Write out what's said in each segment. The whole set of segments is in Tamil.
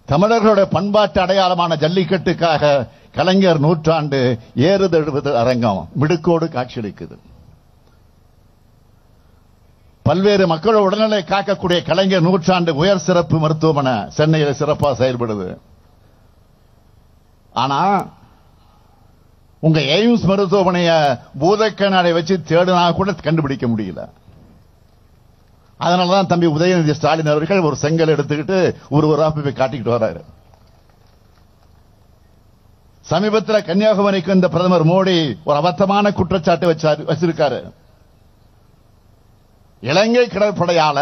தமிழர்களுடைய பண்பாட்டு அடையாளமான ஜல்லிக்கட்டுக்காக கலைஞர் நூற்றாண்டு ஏறுதழுவது அரங்கம் மிடுக்கோடு காட்சியளிக்குது பல்வேறு மக்களோட உடல்நிலை காக்கக்கூடிய கலைஞர் நூற்றாண்டு உயர் சிறப்பு மருத்துவமனை சென்னையில் சிறப்பா செயல்படுது ஆனா உங்க எய்ம்ஸ் மருத்துவமனைய பூதக்கண்ணாடை வச்சு தேடினா கூட கண்டுபிடிக்க முடியல அதனாலதான் தம்பி உதயநிதி ஸ்டாலின் அவர்கள் ஒரு செங்கல் எடுத்துக்கிட்டு ஒரு ஒரு போய் காட்டிக்கிட்டு வர்றாரு சமீபத்தில் கன்னியாகுமரிக்கு இந்த பிரதமர் மோடி ஒரு அபத்தமான குற்றச்சாட்டு வச்சாரு வச்சிருக்காரு இலங்கை கடற்படையால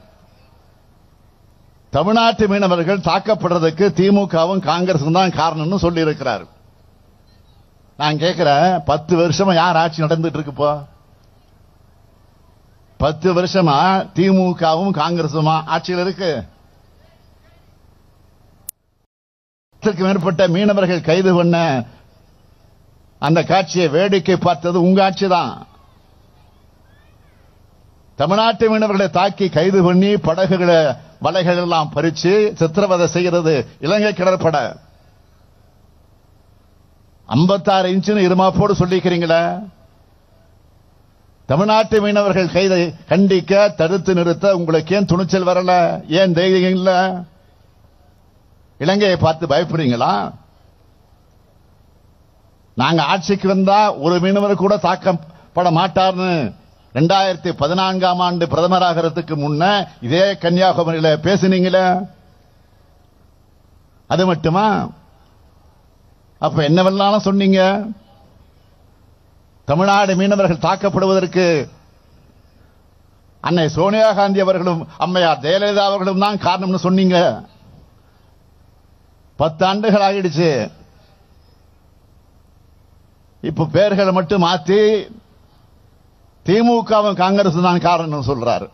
தமிழ்நாட்டு மீனவர்கள் தாக்கப்படுறதுக்கு திமுகவும் காங்கிரசும் தான் காரணம்னு சொல்லி இருக்கிறார் நான் கேட்கிறேன் பத்து வருஷமா யார் ஆட்சி நடந்துட்டு இருக்குப்போ பத்து வருஷமா திமுகவும் காங்கிரசுமா ஆட்சியில் இருக்கு பத்துக்கு மேற்பட்ட மீனவர்கள் கைது பண்ண அந்த காட்சியை வேடிக்கை பார்த்தது உங்க ஆட்சி தான் தமிழ்நாட்டு மீனவர்களை தாக்கி கைது பண்ணி படகுகளை வலைகள் எல்லாம் பறிச்சு சித்திரவதை செய்கிறது இலங்கை கடற்படை ஐம்பத்தாறு இன்ச்சுன்னு இருமாப்போடு சொல்லிக்கிறீங்களே தமிழ்நாட்டு மீனவர்கள் கைதை கண்டிக்க தடுத்து நிறுத்த உங்களுக்கு ஏன் துணிச்சல் வரல ஏன் தைரியம் இல்ல இலங்கையை பார்த்து பயப்படுறீங்களா நாங்க ஆட்சிக்கு வந்தா ஒரு மீனவர் கூட தாக்கப்பட மாட்டார்னு ரெண்டாயிரத்தி பதினான்காம் ஆண்டு பிரதமராகிறதுக்கு முன்ன இதே கன்னியாகுமரியில பேசுனீங்களே அது மட்டுமா அப்ப என்னவெல்லாம் சொன்னீங்க தமிழ்நாடு மீனவர்கள் தாக்கப்படுவதற்கு அன்னை சோனியா காந்தி அவர்களும் அம்மையார் ஜெயலலிதா அவர்களும் தான் காரணம்னு சொன்னீங்க பத்து ஆண்டுகள் ஆகிடுச்சு இப்ப பேர்களை மட்டும் மாத்தி திமுகவும் காங்கிரஸ் தான் காரணம் சொல்றாரு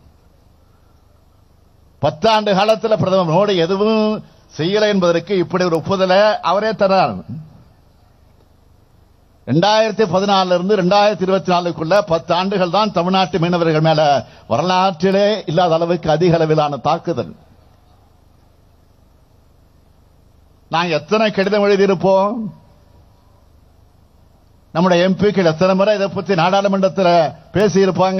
பத்தாண்டு காலத்தில் பிரதமர் மோடி எதுவும் செய்யல என்பதற்கு இப்படி ஒரு ஒப்புதலை அவரே தர்றார் ரெண்டாயிரத்தி பதினாலுல இருந்து ரெண்டாயிரத்தி இருபத்தி நாலுக்குள்ள பத்து ஆண்டுகள் தான் தமிழ்நாட்டு மீனவர்கள் மேல வரலாற்றிலே இல்லாத அளவுக்கு அதிக அளவிலான தாக்குதல் நாங்க எத்தனை கடிதம் எழுதியிருப்போம் நம்முடைய எம்பிக்கள் எத்தனை முறை இதை பத்தி நாடாளுமன்றத்தில் பேசியிருப்பாங்க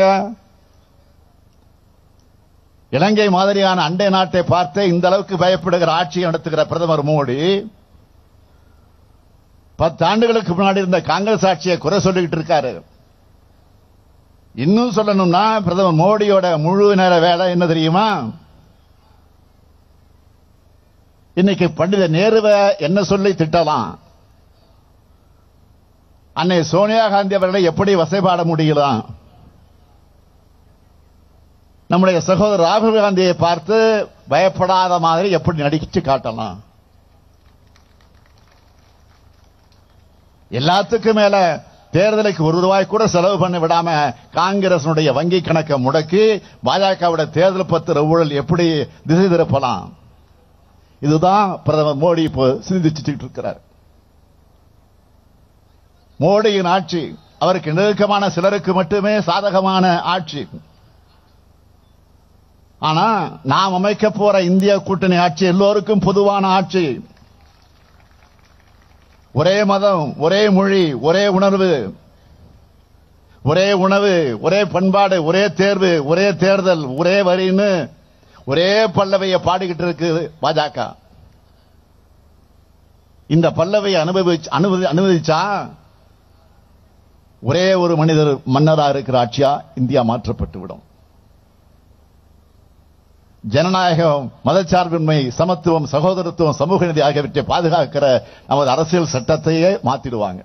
இலங்கை மாதிரியான அண்டை நாட்டை பார்த்து இந்த அளவுக்கு பயப்படுகிற ஆட்சியை நடத்துகிற பிரதமர் மோடி பத்து ஆண்டுகளுக்கு முன்னாடி இருந்த காங்கிரஸ் ஆட்சியை குறை சொல்லிக்கிட்டு இருக்காரு இன்னும் சொல்லணும்னா பிரதமர் மோடியோட முழு நேர வேலை என்ன தெரியுமா இன்னைக்கு பண்டித நேருவை என்ன சொல்லி திட்டலாம் அன்னை சோனியா காந்தி அவர்களை எப்படி வசைபாட முடியலாம் நம்முடைய சகோதரர் ராகுல் காந்தியை பார்த்து பயப்படாத மாதிரி எப்படி நடிச்சு காட்டலாம் எல்லாத்துக்கும் மேல தேர்தலுக்கு ஒரு ரூபாய் கூட செலவு பண்ண விடாம காங்கிரசுடைய வங்கி கணக்கை முடக்கி பாஜகவுடைய தேர்தல் பத்திர ஊழல் எப்படி திசை திருப்பலாம் இதுதான் பிரதமர் மோடி இப்போ சிந்திச்சுட்டு இருக்கிறார் மோடியின் ஆட்சி அவருக்கு நெருக்கமான சிலருக்கு மட்டுமே சாதகமான ஆட்சி ஆனா நாம் அமைக்க போற இந்திய கூட்டணி ஆட்சி எல்லோருக்கும் பொதுவான ஆட்சி ஒரே மதம் ஒரே மொழி ஒரே உணர்வு ஒரே உணவு ஒரே பண்பாடு ஒரே தேர்வு ஒரே தேர்தல் ஒரே வரின்னு ஒரே பல்லவையை பாடிக்கிட்டு இருக்கு பாஜக இந்த பல்லவையை அனுபவிச்சு அனுமதி அனுமதிச்சா ஒரே ஒரு மனிதர் மன்னரா இருக்கிற ஆட்சியா இந்தியா மாற்றப்பட்டு விடும் ஜனநாயகம் மதச்சார்பின்மை சமத்துவம் சகோதரத்துவம் சமூக நீதி ஆகியவற்றை பாதுகாக்கிற நமது அரசியல் சட்டத்தையே மாத்திடுவாங்க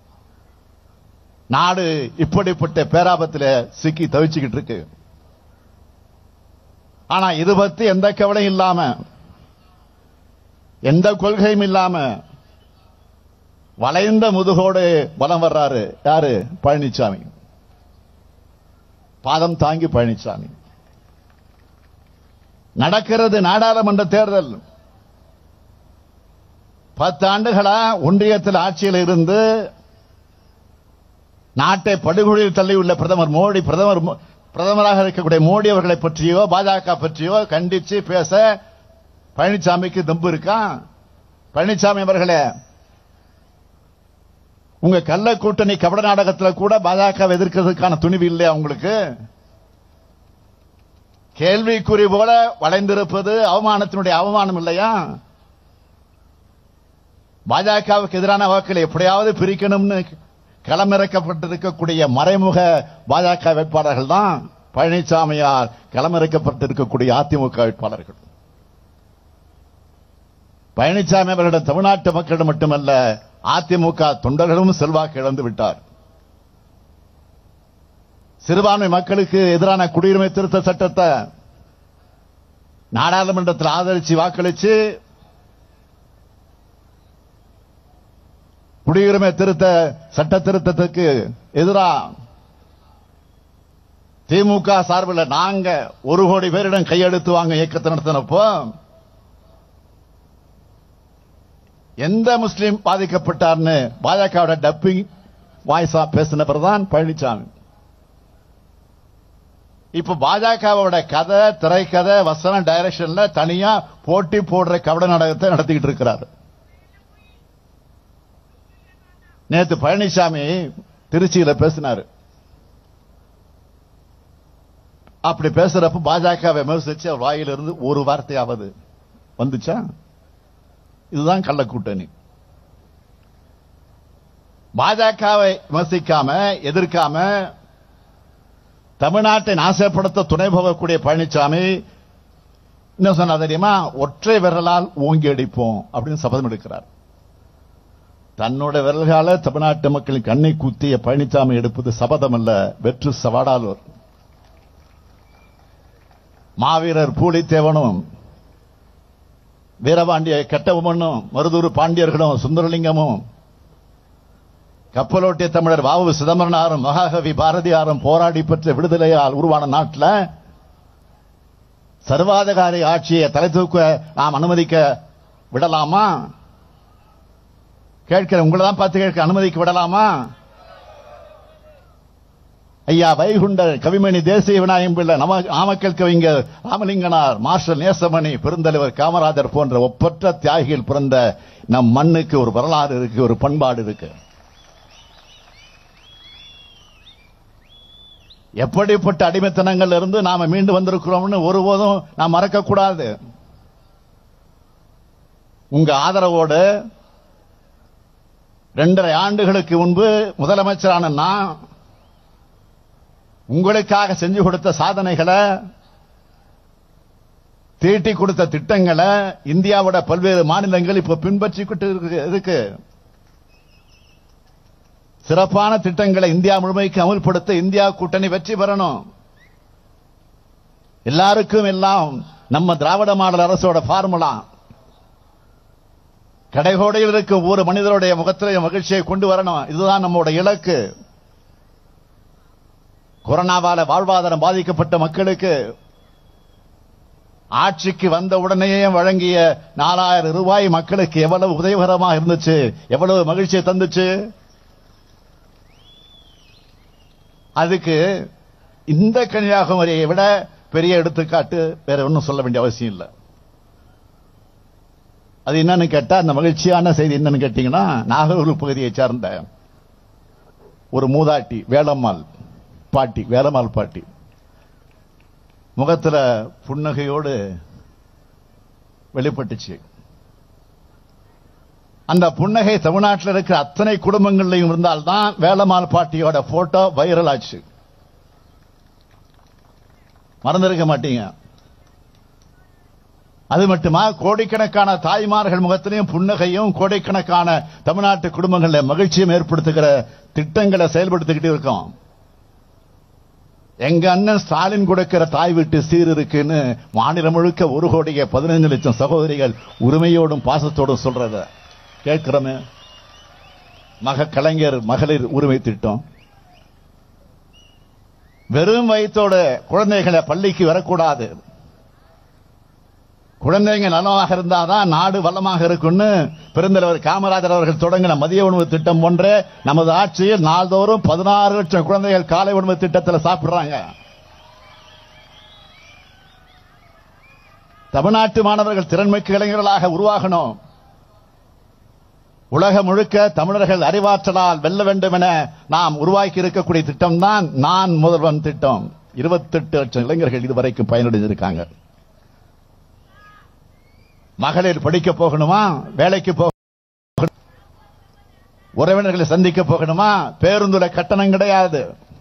நாடு இப்படிப்பட்ட பேராபத்தில் சிக்கி தவிச்சுக்கிட்டு இருக்கு ஆனா இது பத்தி எந்த கவலையும் இல்லாம எந்த கொள்கையும் இல்லாம வளைந்த முதுகோடு பலம் வர்றாரு யாரு பழனிசாமி பாதம் தாங்கி பழனிசாமி நடக்கிறது நாடாளுமன்ற தேர்தல் பத்து ஆண்டுகளா ஒன்றியத்தில் ஆட்சியில் இருந்து நாட்டை படுகொலியில் தள்ளியுள்ள பிரதமர் மோடி பிரதமர் பிரதமராக இருக்கக்கூடிய மோடி அவர்களை பற்றியோ பாஜக பற்றியோ கண்டிச்சு பேச பழனிசாமிக்கு தெம்பு இருக்கா பழனிசாமி அவர்களே உங்க கள்ள கூட்டணி கபட நாடகத்துல கூட பாஜக எதிர்க்கிறதுக்கான துணிவு இல்லையா உங்களுக்கு கேள்விக்குறி போல வளைந்திருப்பது அவமானத்தினுடைய அவமானம் இல்லையா பாஜகவுக்கு எதிரான வாக்களை எப்படியாவது பிரிக்கணும்னு களமிறக்கப்பட்டிருக்கக்கூடிய மறைமுக பாஜக வேட்பாளர்கள் தான் பழனிசாமியார் களமிறக்கப்பட்டிருக்கக்கூடிய அதிமுக வேட்பாளர்கள் பழனிசாமி அவர்களிடம் தமிழ்நாட்டு மக்களிடம் மட்டுமல்ல அதிமுக தொண்டர்களும் செல்வாக்கு இழந்து விட்டார் சிறுபான்மை மக்களுக்கு எதிரான குடியுரிமை திருத்த சட்டத்தை நாடாளுமன்றத்தில் ஆதரிச்சு வாக்களிச்சு குடியுரிமை திருத்த சட்ட திருத்தத்துக்கு எதிரா திமுக சார்பில் நாங்க ஒரு கோடி பேரிடம் கையெழுத்து வாங்க இயக்கத்தை நடத்தினப்போ எந்த முஸ்லீம் பாதிக்கப்பட்டார்னு பாஜகவோட டப்பிங் வாய்ஸா பேசின பிரதான் பழனிசாமி இப்ப பாஜகவோட கதை திரைக்கதை வசனம் டைரக்ஷன்ல தனியா போட்டி போடுற கபட நாடகத்தை நடத்திக்கிட்டு இருக்கிறார் நேத்து பழனிசாமி திருச்சியில பேசினாரு அப்படி பேசுறப்ப பாஜக விமர்சிச்சு அவர் வாயிலிருந்து ஒரு வார்த்தையாவது வந்துச்சா இதுதான் கள்ள கூட்டணி பாஜகவை விமர்சிக்காம எதிர்க்காம தமிழ்நாட்டை நாசப்படுத்த துணை போகக்கூடிய பழனிசாமி என்ன சொன்னா தெரியுமா ஒற்றை விரலால் ஓங்கி அடிப்போம் அப்படின்னு சபதம் எடுக்கிறார் தன்னோட விரல்கால தமிழ்நாட்டு மக்களின் கண்ணை குத்திய பழனிசாமி எடுப்பது சபதம் அல்ல வெற்று சவாடாலூர் மாவீரர் பூலித்தேவனும் வீரபாண்டிய கெட்டவமனும் மருதூர் பாண்டியர்களும் சுந்தரலிங்கமும் கப்பலோட்டிய தமிழர் வாவு சிதம்பரனாரும் மகாகவி பாரதியாரும் போராடி பெற்ற விடுதலையால் உருவான நாட்டில் சர்வாதிகாரி ஆட்சியை தலை தூக்க நாம் அனுமதிக்க விடலாமா கேட்கிற உங்களை தான் பார்த்து கேட்க அனுமதிக்க விடலாமா ஐயா வைகுண்டர் கவிமணி தேசிய விநாயகம் பிள்ளை நம நாமக்கல் கவிஞர் ராமலிங்கனார் மார்ஷல் நேசமணி பெருந்தலைவர் காமராஜர் போன்ற ஒப்பற்ற தியாகிகள் பிறந்த நம் மண்ணுக்கு ஒரு வரலாறு இருக்கு ஒரு பண்பாடு இருக்கு எப்படிப்பட்ட அடிமைத்தனங்கள் இருந்து நாம மீண்டு வந்திருக்கிறோம்னு ஒருபோதும் நாம் மறக்க கூடாது உங்க ஆதரவோடு ரெண்டரை ஆண்டுகளுக்கு முன்பு முதலமைச்சரான நான் உங்களுக்காக செஞ்சு கொடுத்த சாதனைகளை தீட்டி கொடுத்த திட்டங்களை இந்தியாவோட பல்வேறு மாநிலங்கள் இப்ப பின்பற்றிக்கிட்டு இருக்கு- இருக்கு சிறப்பான திட்டங்களை இந்தியா முழுமைக்கு அமல்படுத்த இந்தியா கூட்டணி வெற்றி பெறணும் எல்லாருக்கும் எல்லாம் நம்ம திராவிட மாடல் அரசோட ஃபார்முலா கடைகோடையில் இருக்கும் ஒவ்வொரு மனிதருடைய முகத்திலே மகிழ்ச்சியை கொண்டு வரணும் இதுதான் நம்மோட இலக்கு கொரோனாவால வாழ்வாதாரம் பாதிக்கப்பட்ட மக்களுக்கு ஆட்சிக்கு வந்த உடனேயே வழங்கிய நாலாயிரம் ரூபாய் மக்களுக்கு எவ்வளவு உதவிகரமாக இருந்துச்சு எவ்வளவு மகிழ்ச்சியை தந்துச்சு அதுக்கு இந்த கன்னியாகுமரியை விட பெரிய எடுத்துக்காட்டு வேற ஒன்றும் சொல்ல வேண்டிய அவசியம் இல்லை அது என்னன்னு கேட்டா அந்த மகிழ்ச்சியான செய்தி என்னன்னு கேட்டீங்கன்னா நாகர்கோவில் பகுதியை சார்ந்த ஒரு மூதாட்டி வேலம்மாள் பாட்டி வேலம்மாள் பாட்டி முகத்துல புன்னகையோடு வெளிப்பட்டுச்சு அந்த புன்னகை தமிழ்நாட்டில் இருக்கிற அத்தனை குடும்பங்கள்லையும் இருந்தால்தான் வேலம்மாள் பாட்டியோட போட்டோ வைரல் ஆச்சு மறந்திருக்க மாட்டீங்க அது மட்டுமா கோடிக்கணக்கான தாய்மார்கள் முகத்திலையும் புன்னகையும் கோடிக்கணக்கான தமிழ்நாட்டு குடும்பங்களில் மகிழ்ச்சியும் ஏற்படுத்துகிற திட்டங்களை செயல்படுத்திக்கிட்டு இருக்கோம் எங்க அண்ணன் ஸ்டாலின் கொடுக்கிற தாய் வீட்டு சீர் இருக்குன்னு மாநிலம் முழுக்க ஒரு கோடியே பதினைந்து லட்சம் சகோதரிகள் உரிமையோடும் பாசத்தோடும் சொல்றத கேட்கிறோமே மக கலைஞர் மகளிர் உரிமை திட்டம் வெறும் வயிற்றோட குழந்தைகளை பள்ளிக்கு வரக்கூடாது குழந்தைங்க நலமாக இருந்தாதான் நாடு வளமாக இருக்கும்னு பெருந்தலைவர் காமராஜர் அவர்கள் தொடங்கின மதிய உணவு திட்டம் போன்றே நமது ஆட்சியில் நாள்தோறும் பதினாறு லட்சம் குழந்தைகள் காலை உணவு திட்டத்தில் சாப்பிடுறாங்க தமிழ்நாட்டு மாணவர்கள் திறன்மிக்க இளைஞர்களாக உருவாகணும் உலகம் முழுக்க தமிழர்கள் அறிவாற்றலால் வெல்ல வேண்டும் என நாம் உருவாக்கி இருக்கக்கூடிய திட்டம் தான் நான் முதல்வன் திட்டம் இருபத்தெட்டு லட்சம் இளைஞர்கள் இதுவரைக்கும் பயனடைந்திருக்காங்க மகளிர் படிக்க போகணுமா வேலைக்கு போக உறவினர்களை சந்திக்க போகணுமா பேருந்துல கட்டணம் கிடையாது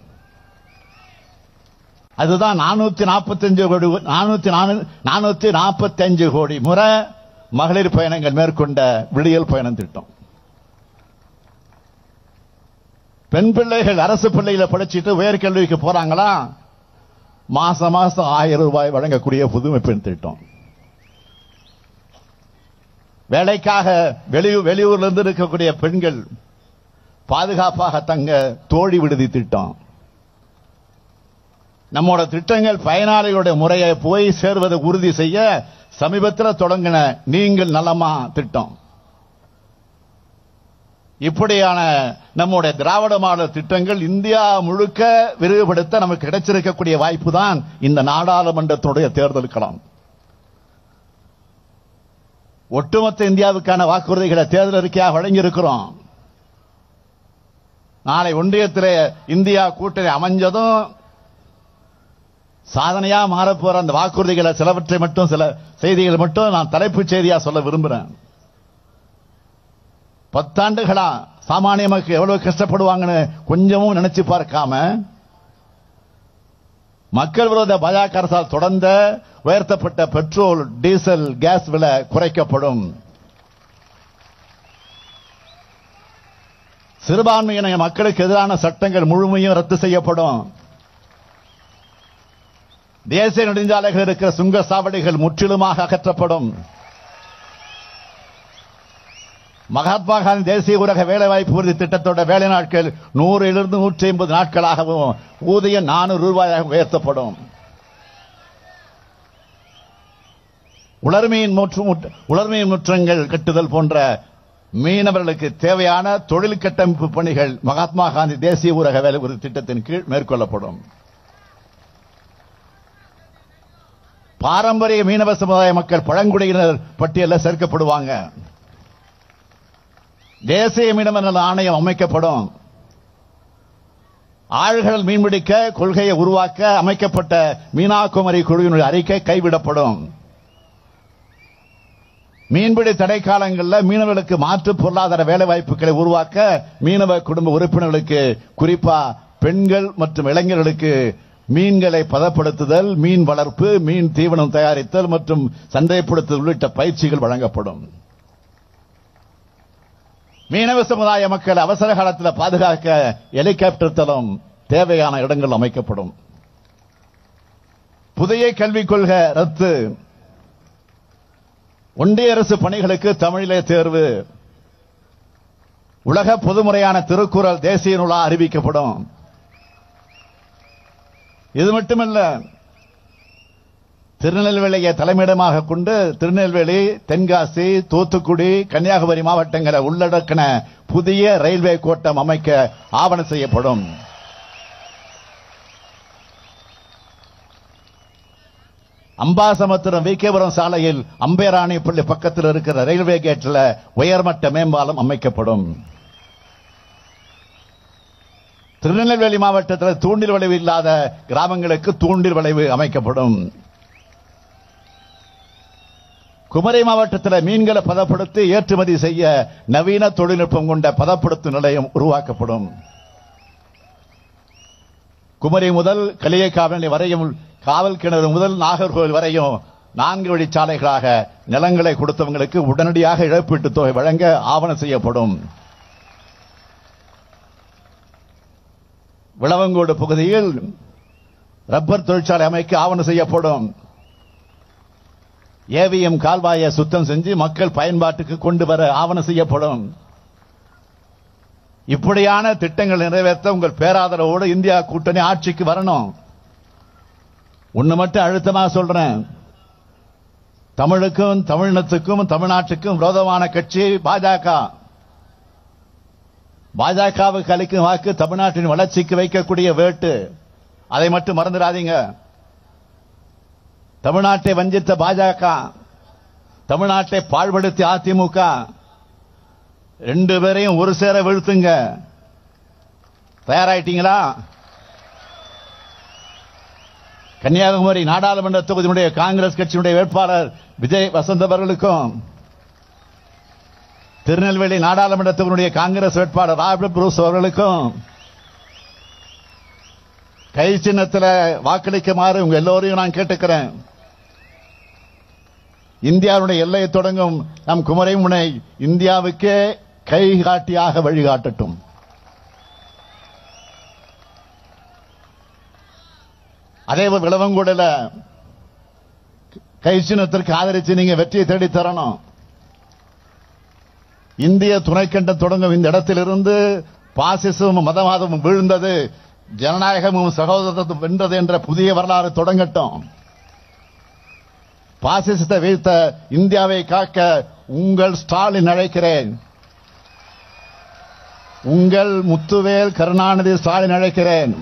அதுதான் நானூத்தி நாற்பத்தஞ்சு கோடி நானூத்தி நானூத்தி நாற்பத்தஞ்சு கோடி முறை மகளிர் பயணங்கள் மேற்கொண்ட விடியல் பயணம் திட்டம் பெண் பிள்ளைகள் அரசு பள்ளியில படிச்சுட்டு உயர்கல்விக்கு போறாங்களா மாசம் மாசம் ஆயிரம் ரூபாய் வழங்கக்கூடிய புதுமை பெண் திட்டம் வேலைக்காக வெளியூர் வெளியூர்ல இருந்து இருக்கக்கூடிய பெண்கள் பாதுகாப்பாக தங்க தோழி விடுதி திட்டம் நம்மோட திட்டங்கள் பயனாளிகளுடைய முறையை போய் சேர்வதை உறுதி செய்ய சமீபத்தில் தொடங்கின நீங்கள் நலமா திட்டம் இப்படியான நம்முடைய திராவிட மாடல் திட்டங்கள் இந்தியா முழுக்க விரிவுபடுத்த நமக்கு கிடைச்சிருக்கக்கூடிய வாய்ப்பு தான் இந்த நாடாளுமன்றத்தினுடைய தேர்தல் களம் ஒட்டுமொத்த இந்தியாவுக்கான வாக்குறுதிகளை தேர்தல் அறிக்கையாக வழங்கியிருக்கிறோம் நாளை ஒன்றியத்திலே இந்தியா கூட்டணி அமைஞ்சதும் சாதனையா மாறப்போற அந்த வாக்குறுதிகளை சிலவற்றை மட்டும் சில செய்திகள் மட்டும் நான் தலைப்புச் செய்தியா சொல்ல விரும்புறேன் பத்தாண்டுகளா சாமானிய மக்கள் எவ்வளவு கஷ்டப்படுவாங்கன்னு கொஞ்சமும் நினைச்சு பார்க்காம மக்கள் விரோத பாஜக அரசால் தொடர்ந்த உயர்த்தப்பட்ட பெட்ரோல் டீசல் கேஸ் விலை குறைக்கப்படும் சிறுபான்மையின மக்களுக்கு எதிரான சட்டங்கள் முழுமையும் ரத்து செய்யப்படும் தேசிய நெடுஞ்சாலைகள் இருக்கிற சுங்க சாவடிகள் முற்றிலுமாக அகற்றப்படும் மகாத்மா காந்தி தேசிய ஊரக வேலைவாய்ப்பு உறுதி திட்டத்தோட வேலை நாட்கள் நூறிலிருந்து நூற்றி ஐம்பது நாட்களாகவும் ஊதியம் நானூறு ரூபாயாக உயர்த்தப்படும் உலர்மீன் முற்று உலர்மீன் முற்றங்கள் கட்டுதல் போன்ற மீனவர்களுக்கு தேவையான தொழில் கட்டமைப்பு பணிகள் மகாத்மா காந்தி தேசிய ஊரக வேலை உறுதி திட்டத்தின் கீழ் மேற்கொள்ளப்படும் பாரம்பரிய மீனவ சமுதாய மக்கள் பழங்குடியினர் பட்டியலில் சேர்க்கப்படுவாங்க தேசிய மீனவ நல ஆணையம் அமைக்கப்படும் ஆழ்கடல் மீன்பிடிக்க கொள்கையை உருவாக்க அமைக்கப்பட்ட மீனாகுமரி குழுவினுடைய அறிக்கை கைவிடப்படும் மீன்பிடி தடை காலங்களில் மீனவர்களுக்கு மாற்று பொருளாதார வேலை வாய்ப்புகளை உருவாக்க மீனவ குடும்ப உறுப்பினர்களுக்கு குறிப்பா பெண்கள் மற்றும் இளைஞர்களுக்கு மீன்களை பதப்படுத்துதல் மீன் வளர்ப்பு மீன் தீவனம் தயாரித்தல் மற்றும் சந்தைப்படுத்துதல் உள்ளிட்ட பயிற்சிகள் வழங்கப்படும் மீனவ சமுதாய மக்கள் அவசர காலத்தில் பாதுகாக்க ஹெலிகாப்டர் தளம் தேவையான இடங்கள் அமைக்கப்படும் புதிய கல்விக் கொள்கை ரத்து ஒன்றிய அரசு பணிகளுக்கு தமிழிலே தேர்வு உலக பொதுமுறையான திருக்குறள் தேசிய நூலா அறிவிக்கப்படும் இது மட்டுமல்ல திருநெல்வேலியை தலைமையிடமாக கொண்டு திருநெல்வேலி தென்காசி தூத்துக்குடி கன்னியாகுமரி மாவட்டங்களை உள்ளடக்கின புதிய ரயில்வே கோட்டம் அமைக்க ஆவணம் செய்யப்படும் அம்பாசமுத்திரம் விகேபுரம் சாலையில் அம்பேராணி பள்ளி பக்கத்தில் இருக்கிற ரயில்வே கேட்ல உயர்மட்ட மேம்பாலம் அமைக்கப்படும் திருநெல்வேலி மாவட்டத்தில் தூண்டில் விளைவு இல்லாத கிராமங்களுக்கு தூண்டில் விளைவு அமைக்கப்படும் குமரி மாவட்டத்தில் மீன்களை பதப்படுத்தி ஏற்றுமதி செய்ய நவீன தொழில்நுட்பம் கொண்ட பதப்படுத்தும் நிலையம் உருவாக்கப்படும் குமரி முதல் கலியக்காவலி வரையும் காவல் கிணறு முதல் நாகர்கோவில் வரையும் நான்கு வழிச்சாலைகளாக நிலங்களை கொடுத்தவங்களுக்கு உடனடியாக இழப்பீட்டுத் தொகை வழங்க ஆவணம் செய்யப்படும் விளவங்கோடு பகுதியில் ரப்பர் தொழிற்சாலை அமைக்க ஆவணம் செய்யப்படும் ஏவிஎம் கால்வாயை சுத்தம் செஞ்சு மக்கள் பயன்பாட்டுக்கு கொண்டு வர ஆவணம் செய்யப்படும் இப்படியான திட்டங்கள் நிறைவேற்ற உங்கள் பேராதரவோடு இந்தியா கூட்டணி ஆட்சிக்கு வரணும் ஒண்ணு மட்டும் அழுத்தமா சொல்றேன் தமிழுக்கும் தமிழினத்துக்கும் தமிழ்நாட்டுக்கும் விரோதமான கட்சி பாஜக பாஜகவுக்கு அளிக்கும் வாக்கு தமிழ்நாட்டின் வளர்ச்சிக்கு வைக்கக்கூடிய வேட்டு அதை மட்டும் மறந்துடாதீங்க தமிழ்நாட்டை வஞ்சித்த பாஜக தமிழ்நாட்டை பாழ்படுத்தி அதிமுக ரெண்டு பேரையும் ஒரு சேர வீழ்த்துங்க தயாராயிட்டீங்களா கன்னியாகுமரி நாடாளுமன்ற தொகுதியினுடைய காங்கிரஸ் கட்சியினுடைய வேட்பாளர் விஜய் வசந்த் அவர்களுக்கும் திருநெல்வேலி நாடாளுமன்ற தொகுதியினுடைய காங்கிரஸ் வேட்பாளர் ராபர்ட் புரூஸ் அவர்களுக்கும் கை சின்னத்தில் வாக்களிக்குமாறு உங்க எல்லோரையும் நான் கேட்டுக்கிறேன் இந்தியாவுடைய எல்லையை தொடங்கும் நம் குமரை முனை இந்தியாவுக்கே கை காட்டியாக வழிகாட்டட்டும் அதே போல் விளவங்கூடல கை சின்னத்திற்கு ஆதரிச்சு நீங்க வெற்றியை தேடி தரணும் இந்திய துணைக்கண்டம் தொடங்கும் இந்த இடத்திலிருந்து பாசிசமும் மதவாதமும் வீழ்ந்தது ஜனநாயகமும் சகோதரத்துவம் வென்றது என்ற புதிய வரலாறு தொடங்கட்டும் பாசிசத்தை வீழ்த்த இந்தியாவை காக்க உங்கள் ஸ்டாலின் அழைக்கிறேன் உங்கள் முத்துவேல் கருணாநிதி ஸ்டாலின் அழைக்கிறேன்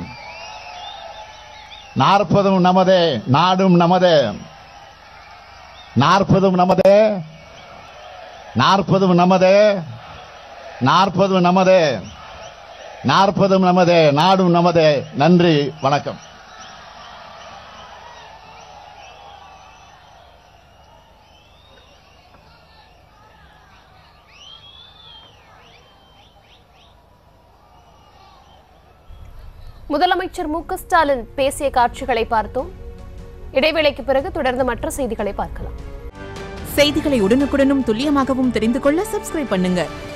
நாற்பதும் நமதே நாடும் நமதே நாற்பதும் நமதே நாற்பதும் நமதே நாற்பதும் நமதே நாற்பதும் நமதே நாடும் நமதே நன்றி வணக்கம் முதலமைச்சர் மு க ஸ்டாலின் பேசிய காட்சிகளை பார்த்தோம் இடைவேளைக்கு பிறகு தொடர்ந்து மற்ற செய்திகளை பார்க்கலாம் செய்திகளை உடனுக்குடனும் துல்லியமாகவும் தெரிந்து கொள்ள சப்ஸ்கிரைப் பண்ணுங்க